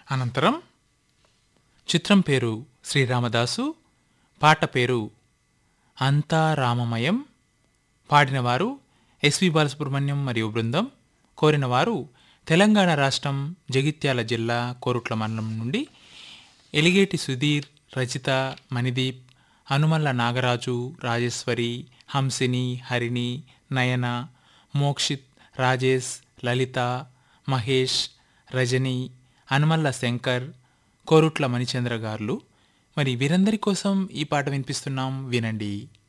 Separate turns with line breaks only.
అనంతరం చిత్రం పేరు శ్రీరామదాసు పాట పేరు అంతా రామమయం పాడినవారు ఎస్వి బాలసుబ్రహ్మణ్యం మరియు బృందం కోరినవారు తెలంగాణ రాష్ట్రం జగిత్యాల జిల్లా కోరుట్ల మండలం నుండి ఎలిగేటి సుధీర్ రచిత మణిదీప్ అనుమల్ల నాగరాజు రాజేశ్వరి హంసిని హరిణి నయన మోక్షిత్ రాజేష్ లలిత మహేష్ రజని అనుమల్ల శంకర్ కోరుట్ల మణిచంద్ర గారులు మరి వీరందరి కోసం ఈ పాట వినిపిస్తున్నాం వినండి